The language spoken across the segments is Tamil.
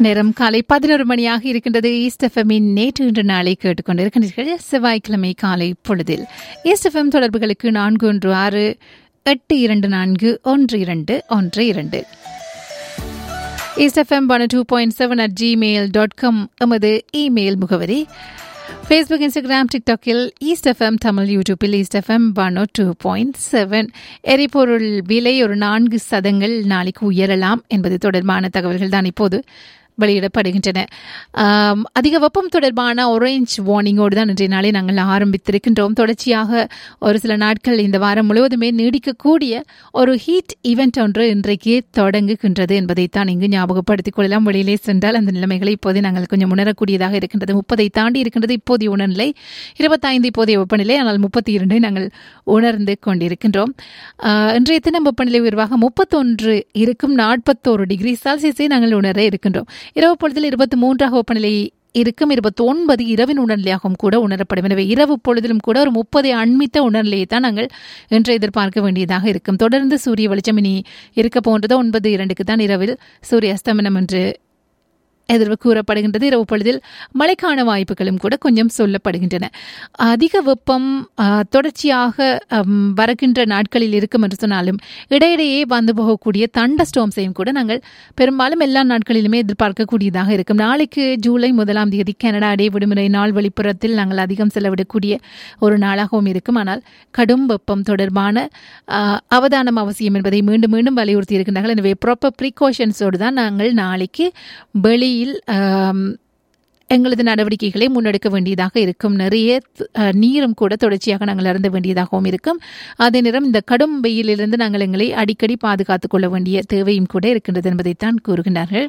நேரம் காலை பதினோரு மணியாக இருக்கின்றது ஈஸ்ட் எஃப்எம்மின் நேற்று இன்று நாளை கேட்டுக்கொண்டிருக்கின்றீர்கள் செவ்வாய்க்கிழமை காலை பொழுதில் ஈஸ்ட் எஃப்எம் தொடர்புகளுக்கு நான்கு ஒன்று ஆறு எட்டு இரண்டு நான்கு ஒன்று இரண்டு ஒன்று இரண்டு East FM one two point seven at Gmail dot com எமது இமெயில் முகவரி ஃபேஸ்புக் இன்ஸ்டாகிராம் டிக்டாக்கில் ஈஸ்ட் எஃப்எம் தமிழ் யூடியூப்பில் East FM one two point seven எரிபொருள் விலை ஒரு நான்கு சதங்கள் நாளைக்கு உயரலாம் என்பது தொடர்பான தகவல்கள் தான் இப்போது வெளியிடப்படுகின்றன அதிக வெப்பம் தொடர்பான ஒரேஞ்ச் வார்னிங்கோடு தான் இன்றைய நாளை நாங்கள் ஆரம்பித்திருக்கின்றோம் தொடர்ச்சியாக ஒரு சில நாட்கள் இந்த வாரம் முழுவதுமே நீடிக்கக்கூடிய ஒரு ஹீட் ஈவெண்ட் ஒன்று இன்றைக்கு தொடங்குகின்றது என்பதைத்தான் இங்கு ஞாபகப்படுத்திக் கொள்ளலாம் வெளியிலே சென்றால் அந்த நிலைமைகளை இப்போது நாங்கள் கொஞ்சம் உணரக்கூடியதாக இருக்கின்றது முப்பதை தாண்டி இருக்கின்றது இப்போதைய உணர்நிலை இருபத்தைந்து இப்போதைய வெப்பநிலை ஆனால் முப்பத்தி இரண்டை நாங்கள் உணர்ந்து கொண்டிருக்கின்றோம் இன்றைய தினம் வெப்பநிலை உயர்வாக முப்பத்தொன்று இருக்கும் நாற்பத்தோரு டிகிரி செல்சியஸை நாங்கள் உணர இருக்கின்றோம் இரவு பொழுதில் இருபத்தி மூன்றாக வெப்பநிலை இருக்கும் இருபத்தி ஒன்பது இரவின் உணர்நிலையாகவும் கூட உணரப்படும் எனவே இரவு பொழுதிலும் கூட ஒரு முப்பதை அண்மித்த உணர்நிலையை தான் நாங்கள் இன்று எதிர்பார்க்க வேண்டியதாக இருக்கும் தொடர்ந்து சூரிய வெளிச்சம் இனி இருக்க போன்றது ஒன்பது இரண்டுக்கு தான் இரவில் சூரிய அஸ்தமனம் என்று எதிர்வு கூறப்படுகின்றது இரவு பொழுதில் மழைக்கான வாய்ப்புகளும் கூட கொஞ்சம் சொல்லப்படுகின்றன அதிக வெப்பம் தொடர்ச்சியாக வருகின்ற நாட்களில் இருக்கும் என்று சொன்னாலும் இடையிடையே வந்து போகக்கூடிய தண்ட ஸ்டோம்ஸையும் கூட நாங்கள் பெரும்பாலும் எல்லா நாட்களிலுமே எதிர்பார்க்கக்கூடியதாக இருக்கும் நாளைக்கு ஜூலை முதலாம் தேதி கனடா டே விடுமுறை நாள் வெளிப்புறத்தில் நாங்கள் அதிகம் செலவிடக்கூடிய ஒரு நாளாகவும் இருக்கும் ஆனால் கடும் வெப்பம் தொடர்பான அவதானம் அவசியம் என்பதை மீண்டும் மீண்டும் வலியுறுத்தி இருக்கின்றார்கள் எனவே ப்ராப்பர் ப்ரீகாஷன்ஸோடு தான் நாங்கள் நாளைக்கு வெளி வெளியில் எங்களது நடவடிக்கைகளை முன்னெடுக்க வேண்டியதாக இருக்கும் நிறைய நீரும் கூட தொடர்ச்சியாக நாங்கள் அருந்த வேண்டியதாகவும் இருக்கும் அதே நேரம் இந்த கடும் வெயிலிருந்து நாங்கள் எங்களை அடிக்கடி பாதுகாத்துக் கொள்ள வேண்டிய தேவையும் கூட இருக்கின்றது என்பதைத்தான் கூறுகின்றார்கள்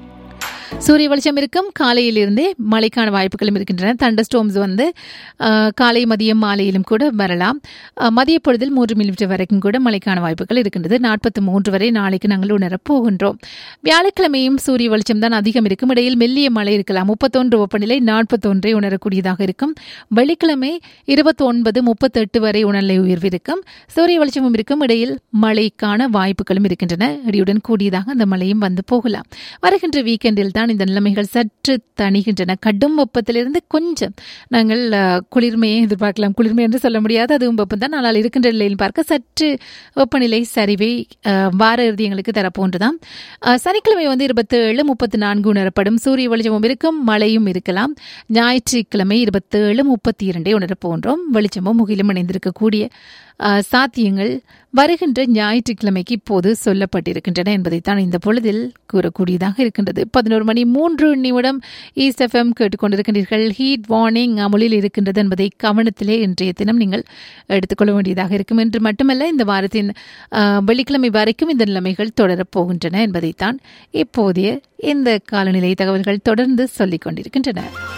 சூரிய வெளிச்சம் இருக்கும் காலையிலிருந்தே மழைக்கான வாய்ப்புகளும் இருக்கின்றன தண்டர் ஸ்டோம்ஸ் வந்து காலை மதியம் மாலையிலும் கூட வரலாம் மதிய பொழுதில் மூன்று மில்லிமீட்டர் வரைக்கும் கூட மழைக்கான வாய்ப்புகள் இருக்கின்றது நாற்பத்தி மூன்று வரை நாளைக்கு நாங்கள் உணரப் போகின்றோம் வியாழக்கிழமையும் சூரிய வெளிச்சம் தான் அதிகம் இருக்கும் இடையில் மெல்லிய மழை இருக்கலாம் முப்பத்தொன்று வெப்பநிலை நாற்பத்தொன்றை உணரக்கூடியதாக இருக்கும் வெள்ளிக்கிழமை இருபத்தி ஒன்பது முப்பத்தெட்டு வரை உணர்நிலை உயர்வு இருக்கும் சூரிய வெளிச்சமும் இருக்கும் இடையில் மழைக்கான வாய்ப்புகளும் இருக்கின்றன இடியுடன் கூடியதாக அந்த மழையும் வந்து போகலாம் வருகின்ற வீக்கெண்டில் தான் இந்த நிலைமைகள் சற்று தணிகின்றன கடும் வெப்பத்திலிருந்து கொஞ்சம் நாங்கள் குளிர்மையை எதிர்பார்க்கலாம் குளிர்மை என்று சொல்ல முடியாது அதுவும் வெப்பம் தான் ஆனால் இருக்கின்ற நிலையில் பார்க்க சற்று வெப்பநிலை சரிவை வார இறுதி எங்களுக்கு தரப்போன்றுதான் சனிக்கிழமை வந்து இருபத்தி ஏழு முப்பத்தி நான்கு உணரப்படும் சூரிய வெளிச்சமும் இருக்கும் மழையும் இருக்கலாம் ஞாயிற்றுக்கிழமை இருபத்தி ஏழு முப்பத்தி இரண்டை உணரப்போன்றோம் வெளிச்சமும் முகிலும் இணைந்திருக்கக்கூடிய சாத்தியங்கள் வருகின்ற ஞாயிற்றுக்கிழமைக்கு இப்போது சொல்லப்பட்டிருக்கின்றன என்பதைத்தான் இந்த பொழுதில் கூறக்கூடியதாக இருக்கின்றது பதினோரு மணி மூன்று நிமிடம் ஈஸ்ட் எஃப்எம் கேட்டுக்கொண்டிருக்கின்றீர்கள் ஹீட் வார்னிங் அமுலில் இருக்கின்றது என்பதை கவனத்திலே இன்றைய தினம் நீங்கள் எடுத்துக்கொள்ள வேண்டியதாக இருக்கும் என்று மட்டுமல்ல இந்த வாரத்தின் வெள்ளிக்கிழமை வரைக்கும் இந்த நிலைமைகள் தொடரப் போகின்றன என்பதைத்தான் இப்போதைய இந்த காலநிலை தகவல்கள் தொடர்ந்து சொல்லிக் கொண்டிருக்கின்றன